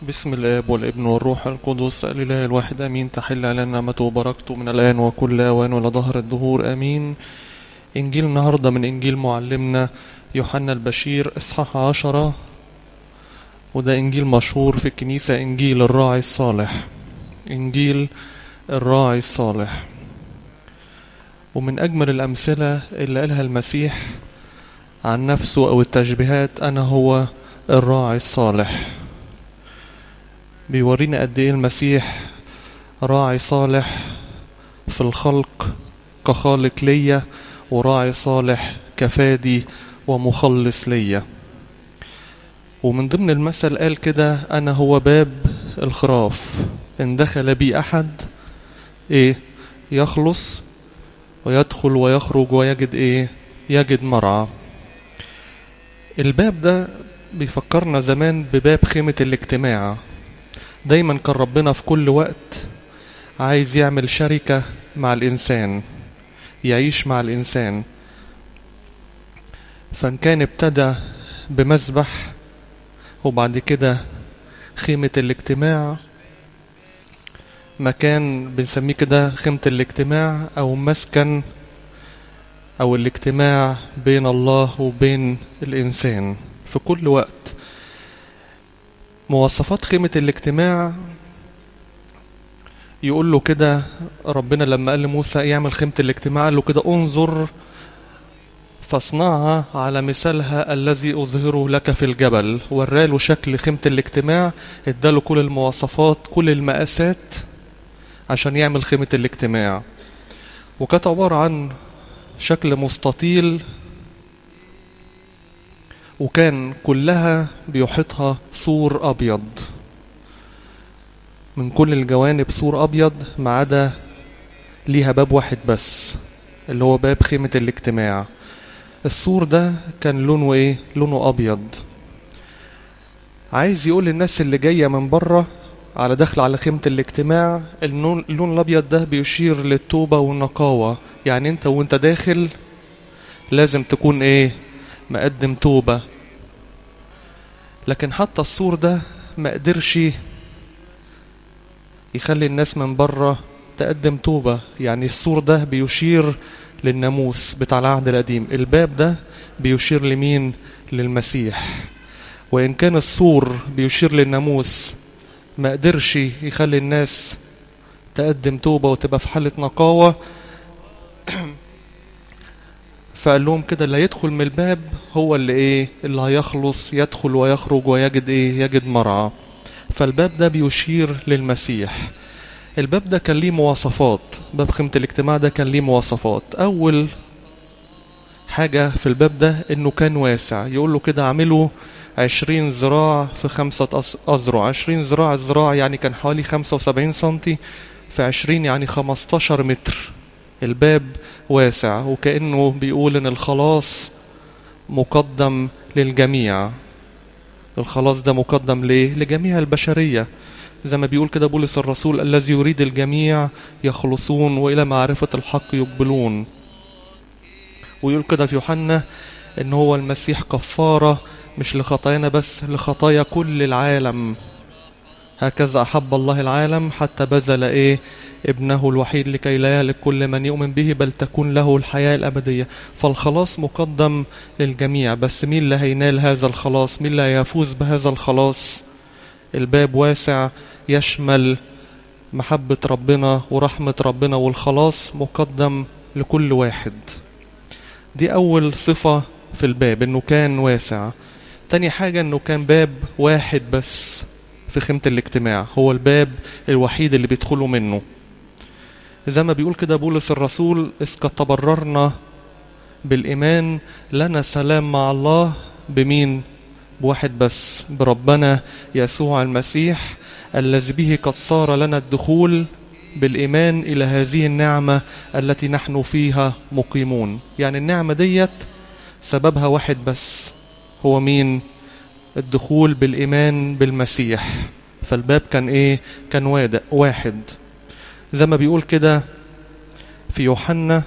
بسم الآب والابن والروح القدس الإله الواحد أمين تحل علينا نعمته وبركته من الآن وكل أوان ولظهر الدهور أمين إنجيل النهاردة من إنجيل معلمنا يوحنا البشير إصحاح عشرة وده إنجيل مشهور في الكنيسة إنجيل الراعي الصالح إنجيل الراعي الصالح ومن أجمل الأمثلة اللي قالها المسيح عن نفسه أو التشبيهات أنا هو الراعي الصالح بيورينا قد ايه المسيح راعي صالح في الخلق كخالق ليا وراعي صالح كفادي ومخلص ليا ومن ضمن المثل قال كده انا هو باب الخراف ان دخل بي احد ايه يخلص ويدخل ويخرج ويجد ايه يجد مرعى الباب ده بيفكرنا زمان بباب خيمة الاجتماع دايما كان ربنا في كل وقت عايز يعمل شركة مع الإنسان يعيش مع الإنسان فان كان ابتدى بمسبح وبعد كده خيمة الاجتماع مكان بنسميه كده خيمة الاجتماع أو مسكن أو الاجتماع بين الله وبين الإنسان في كل وقت مواصفات خيمة الاجتماع يقول له كده ربنا لما قال لموسى يعمل خيمة الاجتماع قال له كده انظر فاصنعها على مثالها الذي أظهره لك في الجبل وراله شكل خيمة الاجتماع اداله كل المواصفات كل المقاسات عشان يعمل خيمة الاجتماع وكانت عبارة عن شكل مستطيل وكان كلها بيحيطها سور أبيض من كل الجوانب سور أبيض ما عدا ليها باب واحد بس اللي هو باب خيمة الاجتماع السور ده كان لونه ايه لونه أبيض عايز يقول للناس اللي جاية من بره على دخل على خيمة الاجتماع اللون, اللون الأبيض ده بيشير للتوبة والنقاوة يعني انت وانت داخل لازم تكون ايه مقدم توبة لكن حتى السور ده ما قدرش يخلي الناس من بره تقدم توبة يعني السور ده بيشير للناموس بتاع العهد القديم الباب ده بيشير لمين للمسيح وإن كان السور بيشير للناموس ما قدرش يخلي الناس تقدم توبة وتبقى في حالة نقاوة فقال لهم كده اللي يدخل من الباب هو اللي ايه اللي هيخلص يدخل ويخرج ويجد ايه يجد مرعى فالباب ده بيشير للمسيح الباب ده كان ليه مواصفات باب خيمة الاجتماع ده كان ليه مواصفات اول حاجة في الباب ده انه كان واسع يقول له كده اعمله عشرين ذراع في خمسة أذرع عشرين ذراع الذراع يعني كان حوالي خمسة وسبعين سنتي في عشرين يعني خمستاشر متر الباب واسع وكأنه بيقول ان الخلاص مقدم للجميع الخلاص ده مقدم ليه لجميع البشرية زي ما بيقول كده بولس الرسول الذي يريد الجميع يخلصون وإلى معرفة الحق يقبلون ويقول كده في يوحنا ان هو المسيح كفارة مش لخطايانا بس لخطايا كل العالم هكذا أحب الله العالم حتى بذل إيه ابنه الوحيد لكي لا يهلك كل من يؤمن به بل تكون له الحياة الأبدية فالخلاص مقدم للجميع بس مين اللي هينال هذا الخلاص مين اللي هيفوز بهذا الخلاص الباب واسع يشمل محبة ربنا ورحمة ربنا والخلاص مقدم لكل واحد دي أول صفة في الباب انه كان واسع تاني حاجة انه كان باب واحد بس في خيمة الاجتماع هو الباب الوحيد اللي بيدخلوا منه زي ما بيقول كده بولس الرسول إذ قد تبررنا بالإيمان لنا سلام مع الله بمين بواحد بس بربنا يسوع المسيح الذي به قد صار لنا الدخول بالإيمان إلى هذه النعمة التي نحن فيها مقيمون يعني النعمة ديت سببها واحد بس هو مين الدخول بالإيمان بالمسيح فالباب كان إيه كان واحد زي ما بيقول كده في يوحنا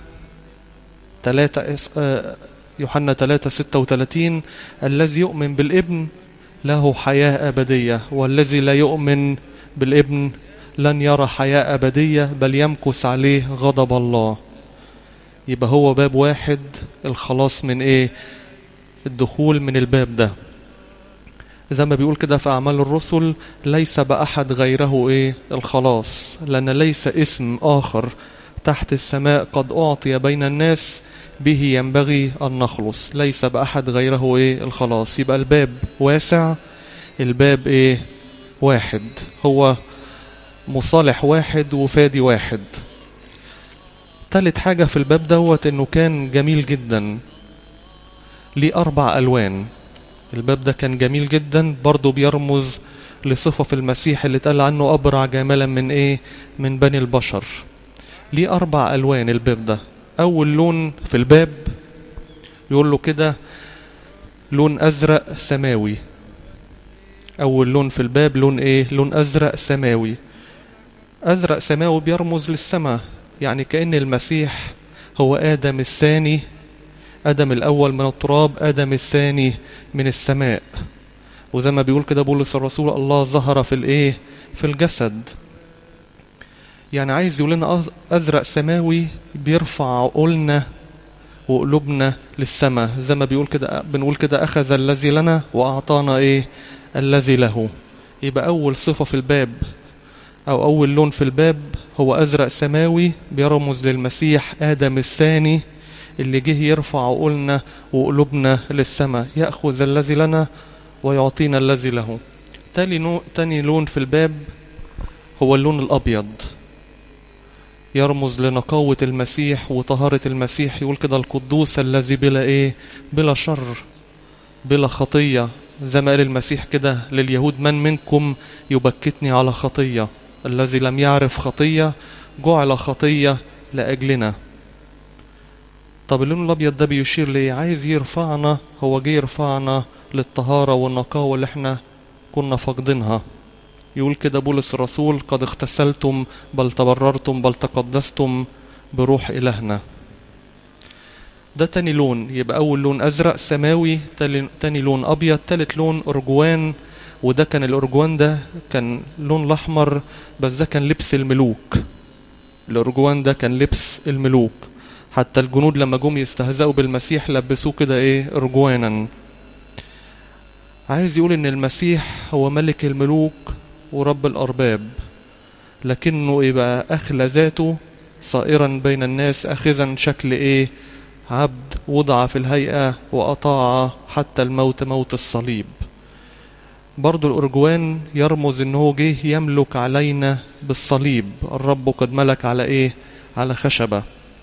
3 يوحنا 3 36 الذي يؤمن بالابن له حياة أبدية والذي لا يؤمن بالابن لن يرى حياة أبدية بل يمكث عليه غضب الله يبقى هو باب واحد الخلاص من ايه الدخول من الباب ده زي ما بيقول كده في أعمال الرسل ليس بأحد غيره إيه الخلاص لأن ليس اسم آخر تحت السماء قد أعطي بين الناس به ينبغي أن نخلص ليس بأحد غيره إيه الخلاص يبقى الباب واسع الباب إيه واحد هو مصالح واحد وفادي واحد تالت حاجة في الباب دوت انه كان جميل جدا ليه اربع الوان الباب ده كان جميل جدا برضه بيرمز لصفة في المسيح اللي اتقال عنه أبرع جمالا من إيه من بني البشر ليه أربع ألوان الباب ده أول لون في الباب يقول له كده لون أزرق سماوي أول لون في الباب لون إيه لون أزرق سماوي أزرق سماوي بيرمز للسماء يعني كأن المسيح هو آدم الثاني آدم الأول من التراب آدم الثاني من السماء وزي ما بيقول كده بولس الرسول الله ظهر في الايه في الجسد يعني عايز يقول لنا أزرق سماوي بيرفع عقولنا وقلوبنا للسماء زي ما بيقول كده بنقول كده أخذ الذي لنا وأعطانا إيه الذي له يبقى أول صفة في الباب أو أول لون في الباب هو أزرق سماوي بيرمز للمسيح آدم الثاني اللي جه يرفع عقولنا وقلوبنا للسماء يأخذ الذي لنا ويعطينا الذي له تاني, نو... تاني لون في الباب هو اللون الأبيض يرمز لنقاوة المسيح وطهارة المسيح يقول كده القدوس الذي بلا ايه بلا شر بلا خطية زي ما قال المسيح كده لليهود من منكم يبكتني على خطية الذي لم يعرف خطية جعل خطية لأجلنا طب اللون الأبيض ده بيشير ليه عايز يرفعنا هو جه يرفعنا للطهارة والنقاوة اللي احنا كنا فاقدينها يقول كده بولس الرسول قد اغتسلتم بل تبررتم بل تقدستم بروح إلهنا ده تاني لون يبقى أول لون أزرق سماوي تاني لون أبيض تالت لون أرجوان وده كان الأرجوان ده كان لون الأحمر بس ده كان لبس الملوك الأرجوان ده كان لبس الملوك حتى الجنود لما جم يستهزئوا بالمسيح لبسوه كده ايه ارجوانا عايز يقول ان المسيح هو ملك الملوك ورب الارباب لكنه ايه بقى اخلى ذاته صائرا بين الناس اخذا شكل ايه عبد وضع في الهيئة واطاع حتى الموت موت الصليب برضو الارجوان يرمز انه جه يملك علينا بالصليب الرب قد ملك على ايه على خشبه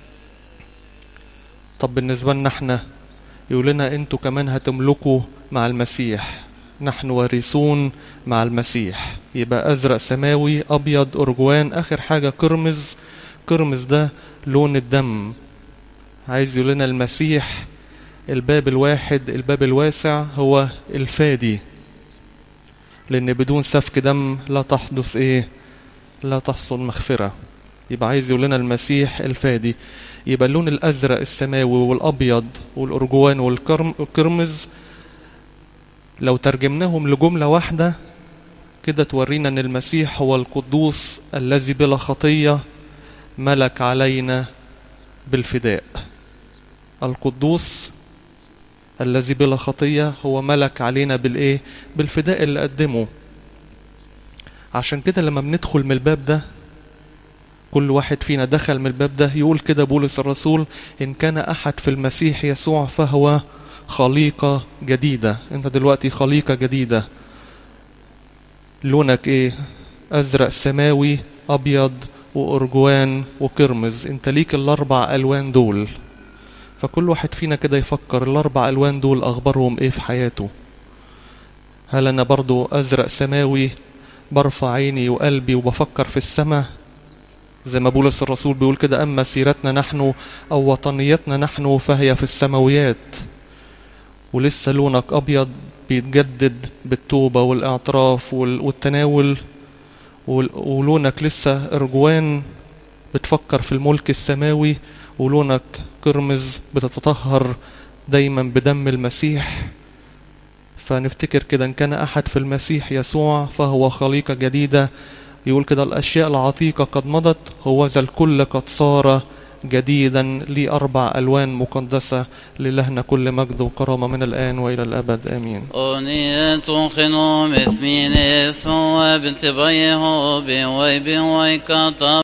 طب بالنسبة لنا احنا يقول لنا انتوا كمان هتملكوا مع المسيح نحن وارثون مع المسيح يبقى ازرق سماوي ابيض ارجوان اخر حاجة قرمز قرمز ده لون الدم عايز يقول لنا المسيح الباب الواحد الباب الواسع هو الفادي لان بدون سفك دم لا تحدث ايه لا تحصل مغفرة يبقى عايز يقول لنا المسيح الفادي يبقى اللون الأزرق السماوي والأبيض والأرجوان والقرمز لو ترجمناهم لجملة واحدة كده تورينا أن المسيح هو القدوس الذي بلا خطية ملك علينا بالفداء القدوس الذي بلا خطية هو ملك علينا بالإيه بالفداء اللي قدمه عشان كده لما بندخل من الباب ده كل واحد فينا دخل من الباب ده يقول كده بولس الرسول إن كان أحد في المسيح يسوع فهو خليقة جديدة انت دلوقتي خليقة جديدة لونك ايه ازرق سماوي ابيض وارجوان وقرمز انت ليك الاربع الوان دول فكل واحد فينا كده يفكر الاربع الوان دول اخبارهم ايه في حياته هل انا برضو ازرق سماوي برفع عيني وقلبي وبفكر في السماء زي ما بولس الرسول بيقول كده أما سيرتنا نحن أو وطنيتنا نحن فهي في السماويات ولسه لونك أبيض بيتجدد بالتوبة والاعتراف والتناول ولونك لسه إرجوان بتفكر في الملك السماوي ولونك قرمز بتتطهر دايما بدم المسيح فنفتكر كده إن كان أحد في المسيح يسوع فهو خليقة جديدة يقول كده الأشياء العتيقة قد مضت هو ذا الكل قد صار جديدا لي أربع ألوان مقدسة للهنا كل مجد وكرامة من الآن وإلى الأبد آمين أغنية خنوم اسمين سوى بنت بيه بوي بوي كطب